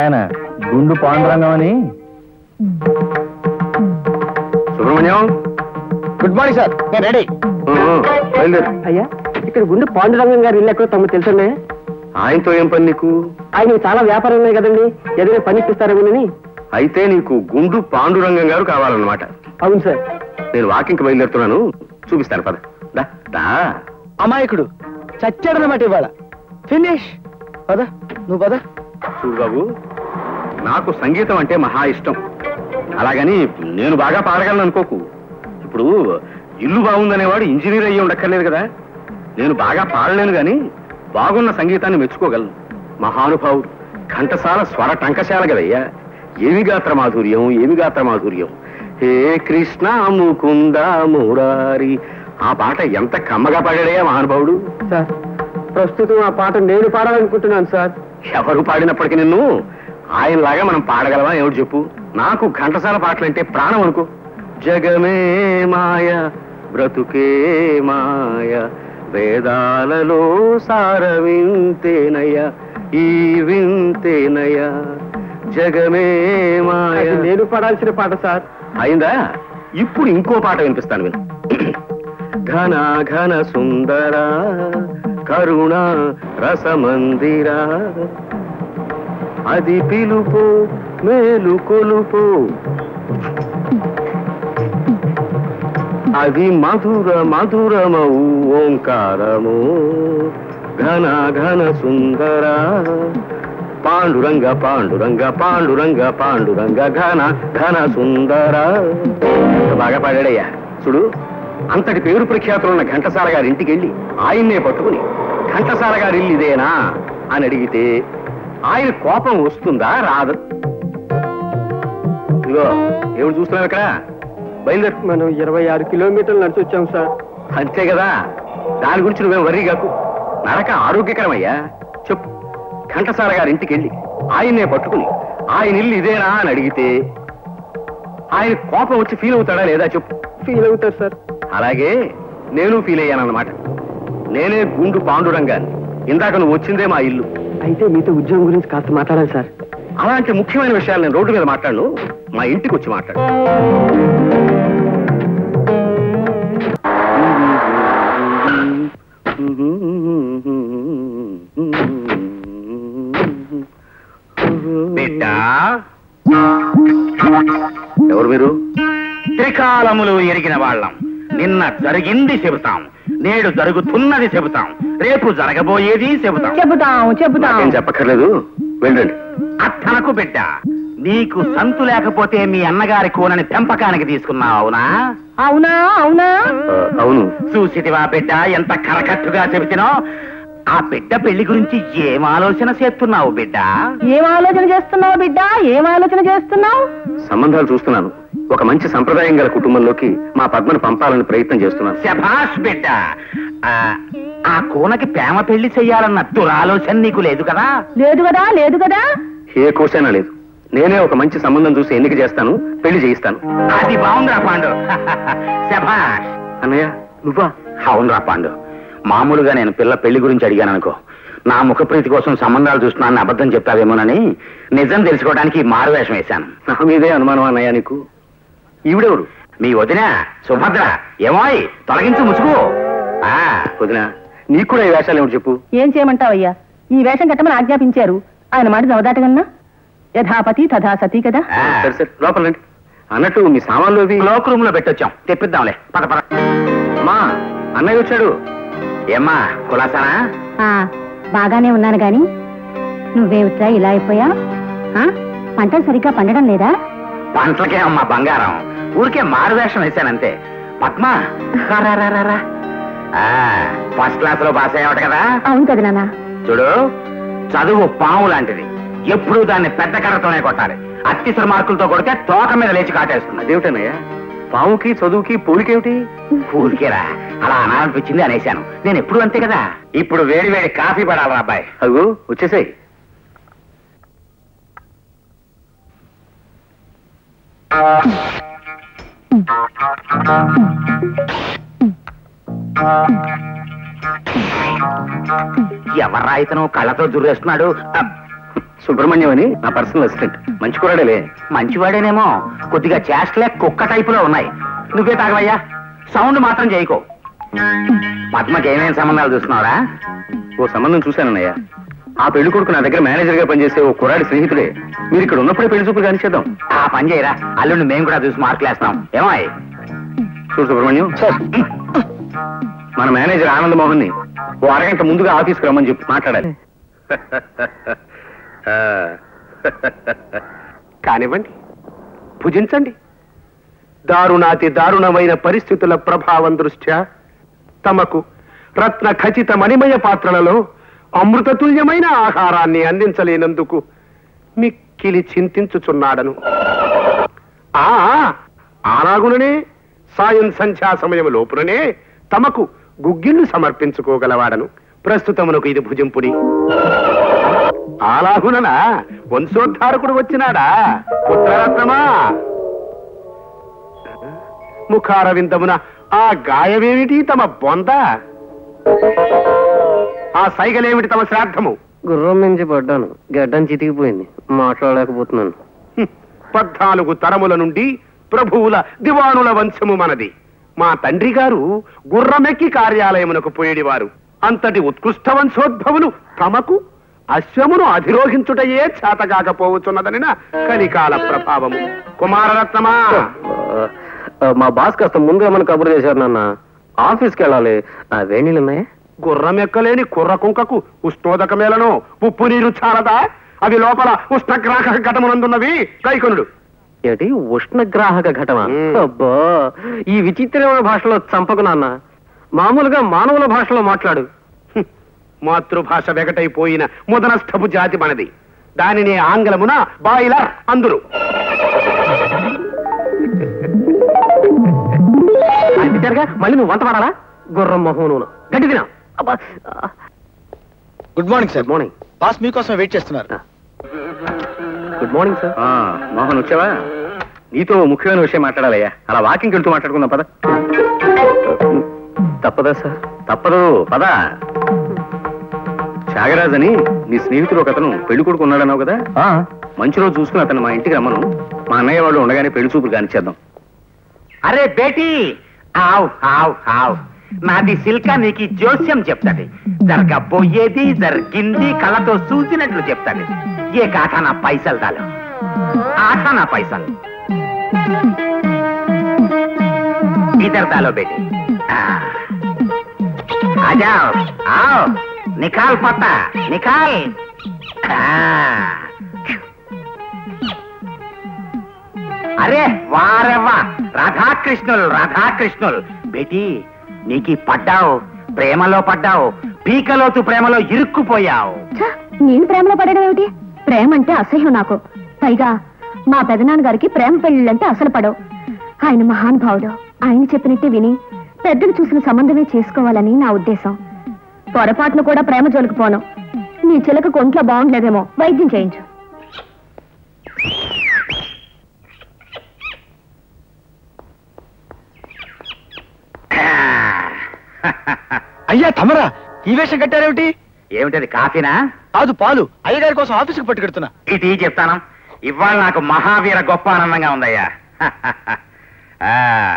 ఆయన గుండు పాండురంగం అని సుబ్రహ్మణ్యం గుడ్ మార్నింగ్ సార్ నేను రెడీ బయలుదేరు అయ్యా ఇక్కడ గుండు పాండురంగం గారు ఇల్లు ఎక్కడో తమకు తెలుసండి ఆయనతో ఏం పని నీకు ఆయన చాలా వ్యాపారం ఉన్నాయి కదండి ఏదైనా పని ఇప్పిస్తారేమోనని అయితే నీకు గుండు పాండురంగం గారు కావాలన్నమాట అవును సార్ నేను వాకింగ్కి బయలుదేరుతున్నాను చూపిస్తాను పద దా, దా. అమాయకుడు చచ్చాడనమాట ఇవాళ ఫినిష్ పద నువ్వు పద చూడు బాబు నాకు సంగీతం అంటే మహా ఇష్టం అలాగని నేను బాగా పాడగలను అనుకోకు ఇప్పుడు ఇల్లు బాగుందనేవాడు ఇంజనీర్ అయ్యి ఉండక్కర్లేదు కదా నేను బాగా పాడలేను గాని బాగున్న సంగీతాన్ని మెచ్చుకోగలను మహానుభావుడు ఘంటసాల స్వర టంకశాల కదయ్యా ఏమి గాత్ర మాధుర్యం ఏమి గాత్ర మాధుర్యం హే కృష్ణ ముకుంద మురారి ఆ పాట ఎంత కమ్మగా పాడాడయ్యా మహానుభావుడు సార్ ప్రస్తుతం ఆ పాట నేను పాడాలనుకుంటున్నాను సార్ ఎవరు పాడినప్పటికీ నిన్ను ఆయనలాగా మనం పాడగలవా ఏమిటి చెప్పు నాకు ఘంటసాల పాటలంటే ప్రాణం అనుకో జగమే మాయ బ్రతుకే మాయ వేదాలలో సార వింతేనయ ఈ వింతేనయ జగమే మాయ అది నేను పాడాల్సిన పాట సార్ అయిందా ఇప్పుడు ఇంకో పాట వినిపిస్తాను విను ఘన ఘన సుందర కరుణ రసమందిర అది పిలుపు మేలు కొలుపు అది మధుర మధురమౌ ఓంకారము ఘన ఘన సుందర పాండురంగ పాండురంగ పాండురంగ పాండురంగ ఘన ఘన సుందర ఎంత బాగా పాడాడయ్యా చూడు అంతటి పేరు ప్రఖ్యాతులున్న ఘంటసాల గారి ఇంటికి వెళ్ళి ఆయన్నే పట్టుకుని ఘంటసాల గారి ఇల్లు ఇదేనా అని అడిగితే ఆయన కోపం వస్తుందా రాదు ఇదిగో ఏమిటి చూస్తున్నావు ఇక్కడ బయలుదేరు మనం ఇరవై ఆరు కిలోమీటర్లు నడిచి వచ్చాం సార్ అంతే కదా దాని గురించి నువ్వేం వర్రీ కాకు నడక ఆరోగ్యకరమయ్యా చెప్పు ఘంటసాల గారి ఇంటికి వెళ్ళి ఆయన్నే పట్టుకుని ఆయన ఇల్లు ఇదేనా అని అడిగితే ఆయన కోపం వచ్చి ఫీల్ అవుతాడా లేదా చెప్పు ఫీల్ అవుతారు సార్ అలాగే నేను ఫీల్ అయ్యానన్నమాట నేనే గుండు పాండురంగాన్ని ఇందాక నువ్వు వచ్చిందే మా ఇల్లు అయితే మీతో ఉద్యోగం గురించి కాస్త మాట్లాడాలి సార్ అలాంటి ముఖ్యమైన విషయాలు నేను రోడ్డు మీద మాట్లాడను మా ఇంటికి వచ్చి మాట్లాడు బిడ్డ ఎవరు మీరు త్రికాలములు ఎరిగిన వాళ్ళం నిన్న జరిగింది చెబుతాం నేడు జరుగుతున్నది చెబుతాం రేపు జరగబోయేది చెబుతాం చెబుతాం చెబుతాం నాకేం చెప్పక్కర్లేదు వెళ్ళండి అత్తనకు బిడ్డ నీకు సంతు లేకపోతే మీ అన్నగారి కోనని పెంపకానికి తీసుకున్నావు అవునా అవునా అవునా ఆ, అవును చూసిటివా బిడ్డ ఎంత కరకట్టుగా చెబుతున్నావు ఆ బిడ్డ పెళ్లి గురించి ఏం ఆలోచన చేస్తున్నావు బిడ్డ ఏం ఆలోచన చేస్తున్నావు బిడ్డ ఏం ఆలోచన చేస్తున్నావు సంబంధాలు చూస్తున్నాను ఒక మంచి సంప్రదాయం గల కుటుంబంలోకి మా పద్మను పంపాలని ప్రయత్నం చేస్తున్నాను శభాష్ బిడ్డ ఆ, ఆ కోనకి ప్రేమ పెళ్లి చెయ్యాలన్న దురాలోచన నీకు లేదు కదా లేదు కదా లేదు కదా ఏ కోసైనా లేదు నేనే ఒక మంచి సంబంధం చూసి ఎన్నిక చేస్తాను పెళ్లి చేయిస్తాను అది బాగుందిరా పాండు శభాష్ అన్నయ్య నువ్వా అవునరా పాండు మామూలుగా నేను పిల్ల పెళ్లి గురించి అడిగాను అనుకో నా ముఖప్రీతి కోసం సంబంధాలు చూస్తున్నానని అబద్ధం చెప్పావేమోనని నిజం తెలుసుకోవడానికి ఈ మారువేషం వేశాను నా మీదే అనుమానం అన్నయ్య నీకు ఈవిడెవరు మీ వదిన సుభద్ర ఏమోయ్ తొలగించు ముసుగు ఆ, వదిన నీకు కూడా ఈ వేషాలు ఏమిటి చెప్పు ఏం చేయమంటావయ్యా ఈ వేషం కట్టమని ఆజ్ఞాపించారు ఆయన మాట చవదాటగన్నా యథాపతి తథా సతీ కదా ఆ. సరే సరే లోపల రండి అన్నట్టు మీ సామాన్లు అవి క్లోక్ రూమ్ లో పెట్టొచ్చాం తెప్పిద్దాంలే పద పద అమ్మా అన్నయ్య వచ్చాడు ఏమ్మా కులాసానా ఆ బాగానే ఉన్నాను గాని నువ్వేమిట్రా ఇలా అయిపోయా ఆ, పంటలు సరిగ్గా పండడం లేదా పంటలకే అమ్మా బంగారం ఊరికే మారువేషం వేశానంతే పద్మ రా, రా, రా, రా, రా. ఆ, ఫస్ట్ క్లాస్ లో పాస్ అయ్యావట కదా అవును కదా నాన్న చూడు చదువు పాము లాంటిది ఎప్పుడూ దాన్ని పెద్ద కర్రతోనే కొట్టాలి అత్యవసర మార్కులతో కొడితే తోక మీద లేచి కాటేస్తుంది అదేమిటన్నయ్య పాముకి చదువుకి పోలికేమిటి ఊరికేరా అలా అనాలనిపించింది అనేశాను నేను ఎప్పుడు అంతే కదా ఇప్పుడు వేడి వేడి కాఫీ పడాలి అబ్బాయి అగో వచ్చేసాయి ఎవర్రా ఇతను కళ్ళతో దుర్రేస్తున్నాడు అబ్, సుబ్రహ్మణ్యం అని నా పర్సనల్ అసిస్టెంట్ మంచి కూడాడేలే మంచివాడేనేమో కొద్దిగా చేష్టలే కుక్క టైపులో ఉన్నాయి నువ్వే తాగవయ్యా సౌండ్ మాత్రం చేయకో పద్మకి ఏమేం సంబంధాలు చూస్తున్నావురా ఓ సంబంధం చూశానన్నయ్య ఆ పెళ్లి కొడుకు నా దగ్గర మేనేజర్ గా పనిచేసే ఓ కుర్రాడి స్నేహితుడే మీరు ఇక్కడ ఉన్నప్పుడే పెళ్లి చూపులు కానిచేద్దాం ఆ పని చేయరా అల్లుండి మేము కూడా చూసి మార్కులేస్తాం ఏమాయ్ చూడు సుబ్రహ్మణ్యం సార్ మన మేనేజర్ ఆనంద్ మోహన్ ని ఓ అరగంట ముందుగా ఆఫీస్కి రమ్మని చెప్పి మాట్లాడాలి ఆ, కానివ్వండి భుజించండి దారుణాతి దారుణమైన పరిస్థితుల ప్రభావం దృష్ట్యా తమకు రత్న ఖచ్చిత మణిమయ పాత్రలలో అమృతతుల్యమైన ఆహారాన్ని అందించలేనందుకు మిక్కిలి చింతించుచున్నాడను ఆ ఆనాగుననే సాయం సంధ్యా సమయం లోపుననే తమకు గుగ్గిళ్ళు సమర్పించుకోగలవాడను ప్రస్తుతమునకు ఇది భుజింపుడి అలాగుననా వంశోద్ధారకుడు వచ్చినాడా పుత్రరత్నమా ముఖారవిందమున ఆ గాయమేమిటి తమ బొంద ఆ సైగలేమిటి తమ శ్రాద్ధము గుర్రం మించి పడ్డాను గడ్డం చితికిపోయింది మాట్లాడలేకపోతున్నాను హ్మ్. పద్నాలుగు తరముల నుండి ప్రభువుల దివానుల వంశము మనది మా తండ్రి గారు గుర్రమెక్కి కార్యాలయమునకు పోయేడివారు అంతటి ఉత్కృష్ట వంశోద్భవులు తమకు అశ్వమును అధిరోహించుటయే చేతగాకపోవచ్చున్నదనిన కలికాల ప్రభావము కుమారరత్నమా ఆ, మా బాస్ కాస్త ముందు ఏమైనా కబురు చేశారు నాన్న ఆఫీస్కి వెళ్ళాలి ఆ వేణీలు ఉన్నాయా గుర్రమెక్కలేని కుర్ర కుంకకు ఉష్ణోదకమేలను ఉప్పు నీరు చాలదా అవి లోపల ఉష్ణగ్రాహ ఘటమునందున్నవి కైకొనుడు ఏటి ఉష్ణగ్రాహక ఘటన మ్మ్. అబ్బా ఈ విచిత్రమైన భాషలో చంపకు నాన్న మామూలుగా మానవుల భాషలో మాట్లాడు హ్మ్. మాతృభాష వెగటైపోయిన ముదనస్థపు జాతి మనది దానిని ఆంగ్లమున బాయిలర్ అందురు అంతేగా మళ్ళీ నువ్వు వంట వాడాలా గుర్రం మొహం నూనె గడ్డి తినా అబ్బా good morning sir morning boss మీకోసం వెయిట్ చేస్తున్నారు గుడ్ మార్నింగ్ సార్ ఆ, మోహన్ వచ్చావా నీతో ఓ ముఖ్యమైన విషయం మాట్లాడాలయ్యా అలా వాకింగ్ వెళ్తూ మాట్లాడుకుందాం పద తప్పదా సార్ తప్పదు పద త్యాగరాజ్ అని నీ స్నేహితుడు ఒక అతను పెళ్లి కొడుకు ఉన్నాడన్నావు కదా మంచి రోజు చూసుకుని అతను మా ఇంటికి రమ్మను మా అన్నయ్య వాళ్ళు ఉండగానే పెళ్లి చూపులు కానిచ్చేద్దాం అరే బేటీ ఆవ్ ఆవ్ ఆవ్ నాది సిల్క నీకు జోస్యం చెప్తాది జరగబోయేది జరిగింది కళ్ళతో చూసినట్లు చెప్తాది ఏ కాట నా పైసలు దాలు ఆట నా పైసలు इधर डालो बेटी हाँ। आ जाओ आओ निकाल पत्ता निकाल हाँ। అరే వారెవ్వా రాధాకృష్ణులు రాధాకృష్ణులు బేటీ నీకి పడ్డావు ప్రేమలో పడ్డావు పీకలోతు ప్రేమలో ఇరుక్కుపోయావు ఛ, నేను ప్రేమలో పడడం ఏమిటి ప్రేమ అంటే అసహ్యం నాకు పైగా మా పెదనాన్నగారికి ప్రేమ పెళ్ళిళ్ళంటే అసలు పడవు ఆయన మహానుభావుడు ఆయన చెప్పినట్టే విని పెద్దలు చూసిన సంబంధమే చేసుకోవాలని నా ఉద్దేశం పొరపాటును కూడా ప్రేమ జోలికి పోను నీ చిలక ఒంట్లో బాగుండలేదేమో వైద్యం చేయించు అయ్యా తమరా ఈ వేషం కట్టారేమిటి ఏమిటది కాఫీనా కాదు పాలు అయ్యగారి కోసం ఆఫీస్కి పట్టుకెడుతున్నా ఇది చెప్తాను ఇవాళ నాకు మహావీర గొప్ప ఆనందంగా ఉందయ్యా ఆ.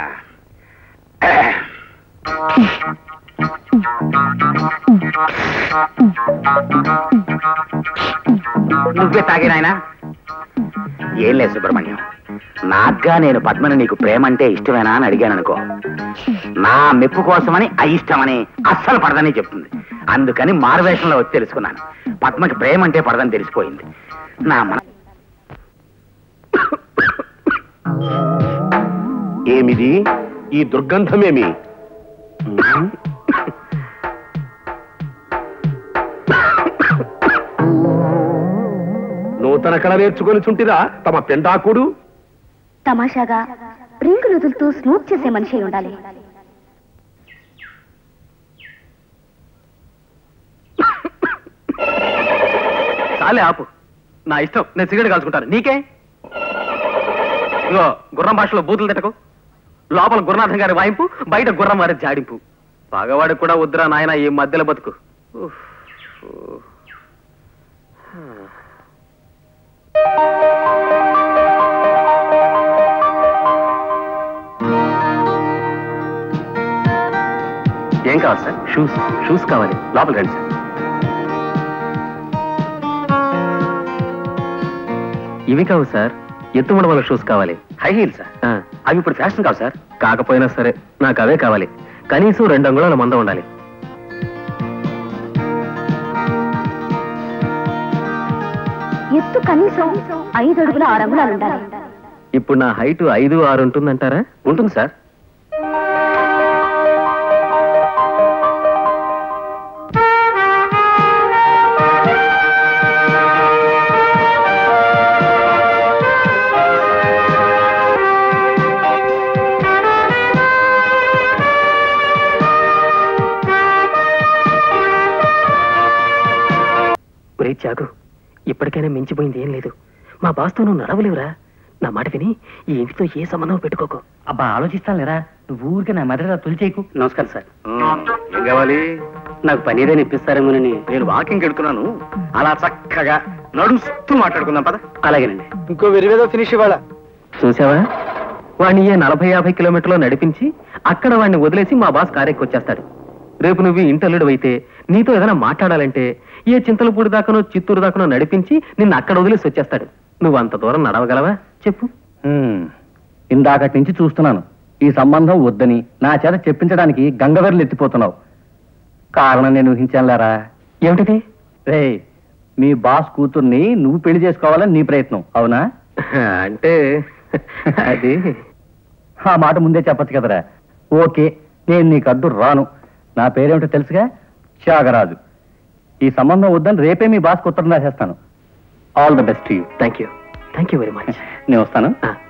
నువ్వే తాగినాయనా ఏం లేదు సుబ్రహ్మణ్యం నాగ్గా నేను పద్మని నీకు ప్రేమ అంటే ఇష్టమేనా అని అడిగాను అనుకో నా మెప్పు కోసమని అయిష్టమని అస్సలు పడదని చెప్తుంది అందుకని మారువేషంలో వచ్చి తెలుసుకున్నాను పద్మకి ప్రేమ అంటే పడదని తెలిసిపోయింది నా మన ఏమిది ఈ దుర్గంధమేమి నూతన కళ నేర్చుకొని చుంటిరా తమ పెండాకుడు తమాషాగా రింగులు వదులుతూ స్మోక్ చేసే మనిషి అయి ఉండాలి చాలే ఆపు నా ఇష్టం నేను సిగరెట్ కాల్చుకుంటాను నీకే ఇగో గుర్రం భాషలో బూతులు తిట్టకు లోపల గురునాథం గారి వాయింపు బయట గుర్రం వారి జాడింపు పగవాడికి కూడా వద్దురా నాయన ఈ మధ్యలో బతుకు ఉఫ్. ఏం కావాలి సార్ షూస్ షూస్ కావాలి లోపలికి రండి సార్ ఇవి కావు సార్ ఎత్తుమడ వాళ్ళ షూస్ కావాలి హై హీల్ సార్ అవి ఇప్పుడు ఫ్యాషన్ కావు సార్ కాకపోయినా సరే నాకు అవే కావాలి కనీసం రెండు అంగుళాల మంద ఉండాలి ఎత్తు కనీసం ఐదు అడుగుల ఆరు అంగుళాలు ఉండాలి ఇప్పుడు నా హైట్ ఐదు ఆరు ఉంటుందంటారా ఉంటుంది సార్ ఒరే చాగు ఇప్పటికైనా మించిపోయింది ఏం లేదు మా బాస్తో నువ్వు నడవలేవురా నా మాట విని ఈ ఇంటితో ఏ సంబంధం పెట్టుకోకు అబ్బా ఆలోచిస్తాను లేరా నువ్వు ఊరికే నా మెదడు తొలిచేయకు నమస్కారం సార్ ఏం కావాలి నాకు పని ఏదైనా ఇప్పిస్తారేమోనని నేను వాకింగ్ వెళ్తున్నాను అలా చక్కగా నడుస్తూ మాట్లాడుకుందాం పద అలాగేనండి ఇంకో వెరివేదో ఫినిష్ ఇవాళ చూసావా వాడిని ఏ నలభై యాభై కిలోమీటర్లు నడిపించి అక్కడ వాడిని వదిలేసి మా బాస్ కారెక్కి వచ్చేస్తాడు రేపు నువ్వు ఇంటల్లుడు అయితే నీతో ఏదైనా మాట్లాడాలంటే ఏ చింతలపూడి దాకానో చిత్తూరు దాకానో నడిపించి నిన్ను అక్కడ వదిలేసి వచ్చేస్తాడు నువ్వు అంత దూరం నడవగలవా చెప్పు ఇందాకటి నుంచి చూస్తున్నాను ఈ సంబంధం వద్దని నా చేత చెప్పించడానికి గంగవెర్లు ఎత్తిపోతున్నావు కారణం నేను ఊహించాను లేరా ఏమిటిది రే మీ బాస్ కూతుర్ని నువ్వు పెళ్లి చేసుకోవాలని నీ ప్రయత్నం అవునా అంటే అది ఆ మాట ముందే చెప్పచ్చు కదరా ఓకే నేను నీకు అడ్డు రాను నా పేరేమిటో తెలుసుగా త్యాగరాజు ఈ సంబంధం వద్దని రేపే మీ బాస్ ఉత్తరం రాసేస్తాను all the best you thank you thank you very much నేను వస్తాను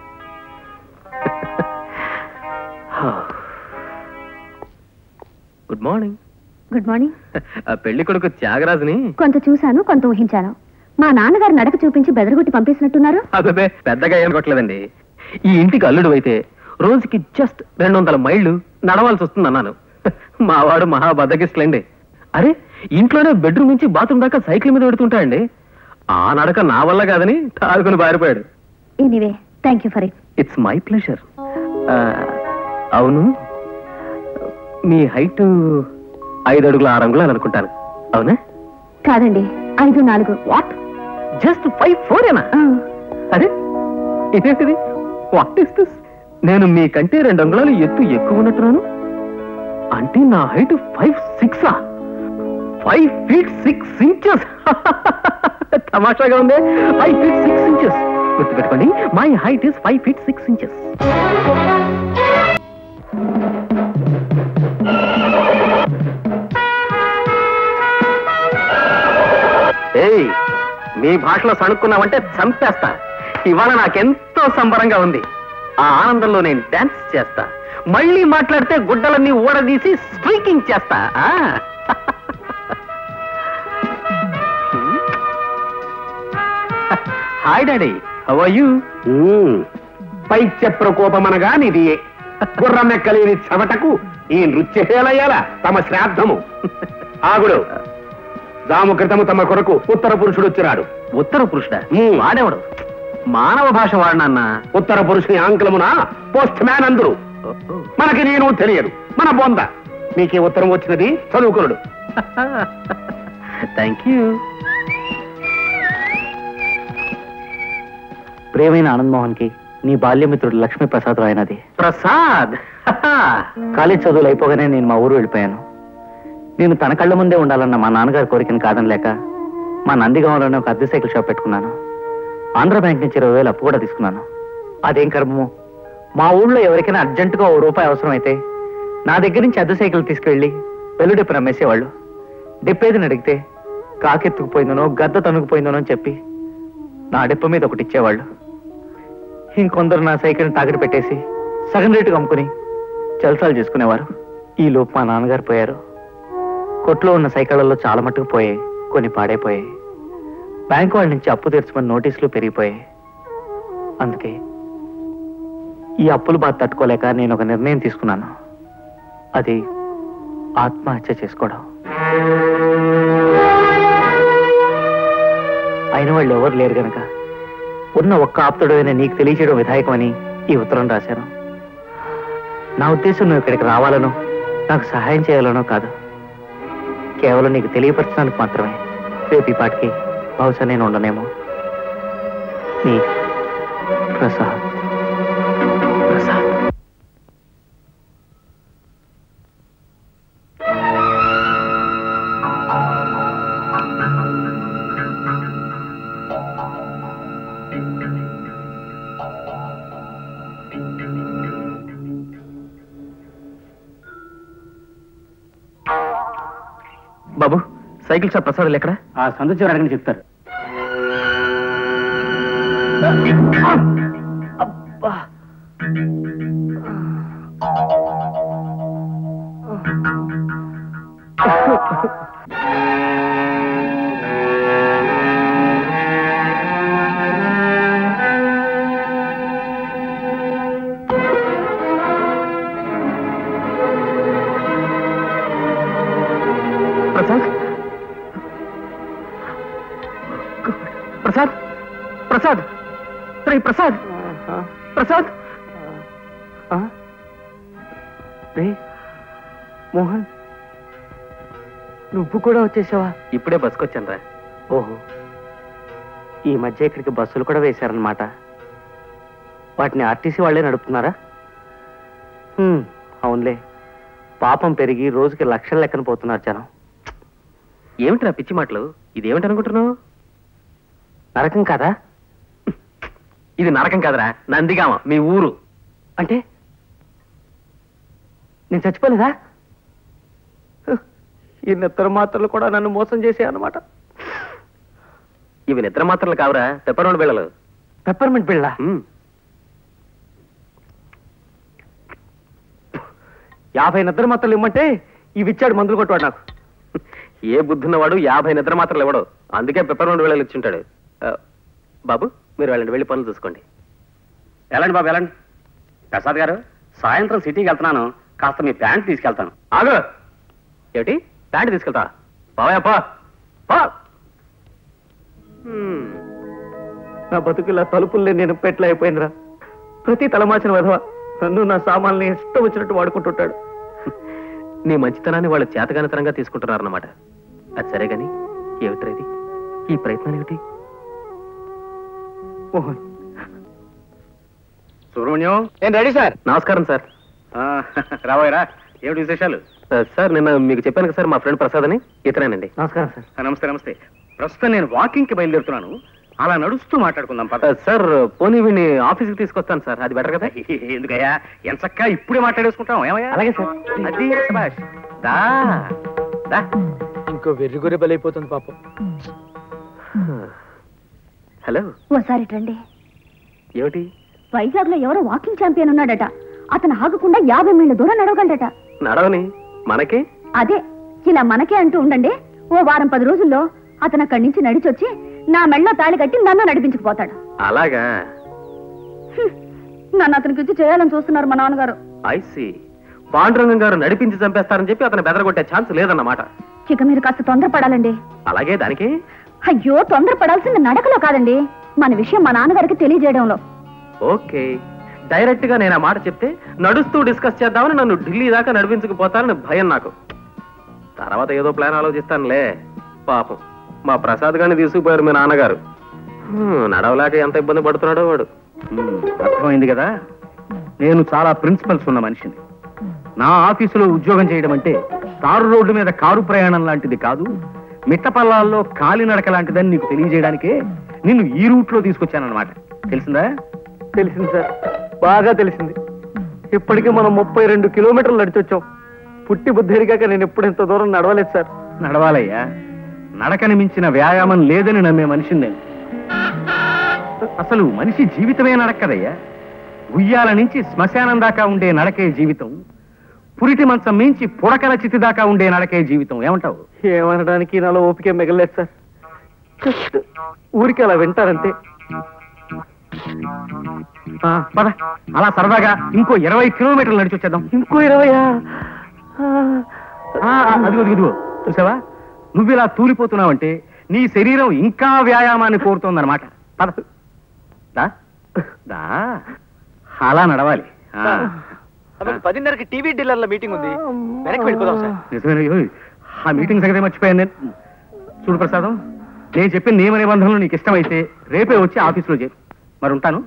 గుడ్ మార్నింగ్ గుడ్ మార్నింగ్ ఆ పెళ్లి కొడుకు త్యాగరాజుని కొంత చూశాను కొంత ఊహించాను మా నాన్నగారు నడక చూపించి బెదరగొట్టి పంపేసినట్టున్నారు అదే పెద్దగా ఏం కొట్టలేదండి ఈ ఇంటికి అల్లుడు అయితే రోజుకి జస్ట్ రెండు వందల మైళ్ళు నడవాల్సి వస్తుంది అన్నాను మావాడు మహా బద్దకిస్తులేండి అరే ఇంట్లోనే బెడ్రూమ్ నుంచి బాత్రూమ్ దాకా సైకిల్ మీద పెడుతుంటాయండి ఆ నడక నా వల్ల కాదని తాగుకుని పారిపోయాడు anyway thank you for it it's my pleasure అవును మీ హైట్ ఐదు అడుగుల ఆరు అంగుళాలు అనుకుంటాను అవునా కాదండి ఐదు నాలుగు వాట్ జస్ట్ ఫైవ్ ఫోర్ ఏనా ఆ, అరే ఇదేంటిది వాట్ ఇస్ దిస్ నేను మీకంటే రెండు అంగుళాలు ఎత్తు ఎక్కువ ఉన్నట్టున్నాను అంటే నా height five six five feet six inches తమాషాగా ఉంది ఫైవ్ ఫీట్ సిక్స్ ఇంచెస్ గుర్తుపెట్టుకోండి my height is five feet six inches ఏయ్ మీ భాషలో సణుక్కున్నావంటే చంపేస్తా ఇవాళ నాకెంతో సంబరంగా ఉంది ఆ ఆనందంలో నేను డాన్స్ చేస్తా మళ్ళీ మాట్లాడితే గుడ్డలన్నీ ఊడదీసి స్ట్రీకింగ్ చేస్తా ఆ? Hi daddy how are you పైత్య ప్రకోపమనగా నిదియే గుర్రమెక్కలేని చెవటకు ఈ నృత్యశేలయ్యాల తమ శ్రాద్ధము ఆగుడు దాము క్రితము తమ కొరకు ఉత్తర పురుషుడు వచ్చినాడు ఉత్తర పురుషుడా మ్మ్. వాడేవాడు మానవ భాష వాడినన్నా ఉత్తర పురుషుని ఆంగ్లమున పోస్ట్ మ్యాన్ అందరు మనకి నేను తెలియదు మన బొంద మీకే ఉత్తరం వచ్చినది చదువుకునుడు థ్యాంక్ యూ ప్రేమైన ఆనంద్ మోహన్ కి నీ బాల్యమిత్రుడు లక్ష్మీ ప్రసాద్ రాయనది ప్రసాద్ కాలేజ్ చదువులు అయిపోగానే నేను మా ఊరు వెళ్ళిపోయాను నేను తన కళ్ళ ముందే ఉండాలన్న మా నాన్నగారి కోరికను కాదనలేక మా నందిగామలోనే ఒక అద్దె సైకిల్ షాప్ పెట్టుకున్నాను ఆంధ్ర బ్యాంక్ నుంచి ఇరవై వేలు అప్పు కూడా తీసుకున్నాను అదేం కర్మము మా ఊళ్ళో ఎవరికైనా అర్జెంటుగా ఓ రూపాయి అవసరమైతే నా దగ్గర నుంచి అద్దె సైకిల్ తీసుకెళ్ళి వెల్లుడెప్పు నమ్మేసేవాళ్ళు డెప్పేదిని అడిగితే కాకెత్తుకుపోయిందనో గద్ద తనుకుపోయిందనో అని చెప్పి నా డెప్ప మీద ఒకటి ఇచ్చేవాళ్ళు ఇంకొందరు నా సైకిల్ని తాకట్టు పెట్టేసి సగం రేటుగా అమ్ముకుని జల్సాలు చేసుకునేవారు ఈ లోపు మా నాన్నగారు పోయారు కొట్లో ఉన్న సైకిళ్లలో చాలా మట్టుకు పోయాయి కొన్ని పాడైపోయాయి బ్యాంకు వాళ్ళ నుంచి అప్పు తీర్చమని నోటీసులు పెరిగిపోయాయి అందుకే ఈ అప్పులు బాధ తట్టుకోలేక నేను ఒక నిర్ణయం తీసుకున్నాను అది ఆత్మహత్య చేసుకోవడం అయిన వాళ్ళు ఎవరు లేరు గనక ఉన్న ఒక్క ఆప్తుడైన నీకు తెలియచేయడం విధాయకమని ఈ ఉత్తరం రాశాను నా ఉద్దేశం నువ్వు ఇక్కడికి రావాలనో నాకు సహాయం చేయాలనో కాదు కేవలం నీకు తెలియపరచడానికి మాత్రమే రేపు ఈ పాటికి బహుశా నేను ఉండనేమో నీ ప్రసాద్ ప్రసాద్ బాబు సైకిల్ షాప్ ప్రసాదాలు ఎక్కడ ఆ సందు చివరి అడగని చెప్తారు ప్రసాద్ ప్రసాద్ ప్రసాద్ రే ప్రసాద్ ప్రసాద్ రే మోహన్ నువ్వు కూడా వచ్చేసావా ఇప్పుడే బస్కొచ్చాను రా ఓహో ఈ మధ్య ఇక్కడికి బస్సులు కూడా వేశారనమాట వాటిని ఆర్టీసీ వాళ్ళే నడుపుతున్నారా హ్మ్, అవునులే పాపం పెరిగి రోజుకి లక్షల లెక్కన పోతున్నారు జనం ఏమిట్రా పిచ్చి మాటలు ఇదేమిటి అనుకుంటున్నావు నరకం కాదా ఇది నరకం కాదురా నందిగామ మీ ఊరు అంటే నేను చచ్చిపోలేదా ఈ నిద్ర మాత్రలు కూడా నన్ను మోసం చేసే అన్నమాట ఇవి నిద్ర మాత్రలు కావురా పెప్పర్మెంట్ బిళ్ళలు పెప్పర్మెంట్ బిళ్ళ యాభై నిద్ర మాత్రలు ఇమ్మంటే ఇవి ఇచ్చాడు మందులు కొట్టువాడు నాకు ఏ బుద్ధున్నవాడు యాభై నిద్ర మాత్రలు ఇవ్వడు అందుకే పెప్పర్మెంట్ బిళ్ళలు ఇచ్చుంటాడు ఆ, బాబు మీరు వెళ్ళండి వెళ్ళి పనులు చూసుకోండి వెళ్ళండి బాబు వెళ్ళండి ప్రసాద్ గారు సాయంత్రం సిటీకి వెళ్తున్నాను కాస్త మీ ప్యాంట్ తీసుకెళ్తాను ఆగు ఏమిటి ప్యాంట్ తీసుకెళ్తా బావయ్య పో పో హ్మ్. నా బతుకులా తలుపుల్లే నేను పెట్ల అయిపోయిందిరా ప్రతి తలమాచిన విధవ నన్ను నా సామాన్ని ఇష్టం వచ్చినట్టు వాడుకుంటుంటాడు నీ మంచితనాన్ని వాళ్ళు చేతగానితనంగా తీసుకుంటున్నారన్నమాట అది సరే గాని ఏమిట్రా ఇది ఈ ప్రయత్నం ఏమిటి మోహన్ సుబ్రహ్మణ్యం నేను రెడీ సార్ నమస్కారం సార్ ఆ, రాబోయరా ఏమిటి విశేషాలు ఆ, సార్ నిన్న మీకు చెప్పాను కదా సార్ మా ఫ్రెండ్ ప్రసాద్ అని ఇతనేనండి నమస్కారం సార్ ఆ, నమస్తే నమస్తే ప్రస్తుతం నేను వాకింగ్ కి బయలుదేరుతున్నాను అలా నడుస్తూ మాట్లాడుకుందాం పద సార్ పోనీ వీడిని ఆఫీస్కి తీసుకొస్తాను సార్ అది బెటర్ కదా ఎందుకయ్యా ఎంచక్కా ఇప్పుడే మాట్లాడేసుకుంటాం ఏమయ్యా అలాగే సార్ అది శభాష్. దా దా ఇంకో వెర్రి గొర్రె బలైపోతుంది పాపం హలో ఓసారి రండి ఏమిటి వైజాగ్ లో ఎవరో వాకింగ్ ఛాంపియన్ ఉన్నాడట అతను ఆగకుండా యాభై మైళ్ళ దూరం నడవగలడట నడవని మనకి అదే ఇలా మనకే అంటూ ఉండండి ఓ వారం పది రోజుల్లో అతను అక్కడి నుంచి నడిచొచ్చి నా మెళ్ళో తాళి కట్టి నన్ను నడిపించుకుపోతాడు అలాగా హ్మ్. నన్ను అతనికి ఇచ్చి చేయాలని చూస్తున్నారు మా నాన్నగారు ఐసి పాండురంగం గారు నడిపించి చంపేస్తారని చెప్పి అతను బెదరగొట్టే ఛాన్స్ లేదన్నమాట ఇక మీరు కాస్త తొందరపడాలండి అలాగే దానికి అయ్యో తొందరపడాల్సింది నడకలో కాదండి మన విషయం మా నాన్నగారికి తెలియజేయడంలో ఓకే డైరెక్ట్ గా నేను ఆ మాట చెప్తే నడుస్తూ డిస్కస్ చేద్దామని నన్ను ఢిల్లీ దాకా నడిపించుకుపోతానని భయం నాకు తర్వాత ఏదో ప్లాన్ ఆలోచిస్తానులే పాపం మా ప్రసాద్ గారిని తీసుకుపోయారు మీ నాన్నగారు హ్మ్, నడవలేక ఎంత ఇబ్బంది పడుతున్నాడో వాడు ఉమ్, అర్థమైంది కదా నేను చాలా ప్రిన్సిపల్స్ ఉన్న మనిషిని నా ఆఫీసులో ఉద్యోగం చేయడం అంటే తారు రోడ్డు మీద కారు ప్రయాణం లాంటిది కాదు మిట్టపల్లాల్లో కాలినడక లాంటిదని నీకు తెలియజేయడానికే నిన్ను ఈ రూట్ లో తీసుకొచ్చానన్నమాట తెలిసిందా తెలిసింది సార్ బాగా తెలిసింది ఇప్పటికీ మనం ముప్పై రెండు కిలోమీటర్లు నడిచొచ్చాం పుట్టి బుద్ధిరిగాక నేను ఎప్పుడు ఇంత దూరం నడవలేదు సార్ నడవాలయ్యా నడకని మించిన వ్యాయామం లేదని నమ్మే మనిషిని నేను అసలు మనిషి జీవితమే నడక్కదయ్యా ఉయ్యాల నుంచి శ్మశానం దాకా ఉండే నడకే జీవితం పురిటి మంచం మించి పుడకల చితి దాకా ఉండే నడకే జీవితం ఏమంటావు ఏమనడానికి నాలో ఓపిక మిగలేదు సార్ జస్ట్ ఊరికి అలా వింటారంతే ఆ, పద అలా సరదాగా ఇంకో ఇరవై కిలోమీటర్లు నడిచి వచ్చేద్దాం ఇంకో ఇరవయా ఆ, అదిగో అదిగో, ఇదిగో చూసావా నువ్వు ఇలా తూలిపోతున్నావంటే నీ శరీరం ఇంకా వ్యాయామాన్ని కోరుతోందన్నమాట పద దా దా అలా నడవాలి ఆ. అప్పుడు పదిన్నరకి టీవీ డీలర్ల మీటింగ్ ఉంది వెనక్కి వెళ్ళిపోదాం సార్ నిజమేనా? ఓయ్, ఆ మీటింగ్ సంగతి మర్చిపోయాను నేను చూడు ప్రసాదం నేను చెప్పిన నియమ నిబంధనలు నీకు ఇష్టమైతే రేపే వచ్చి ఆఫీసులో చేరు మరి ఉంటాను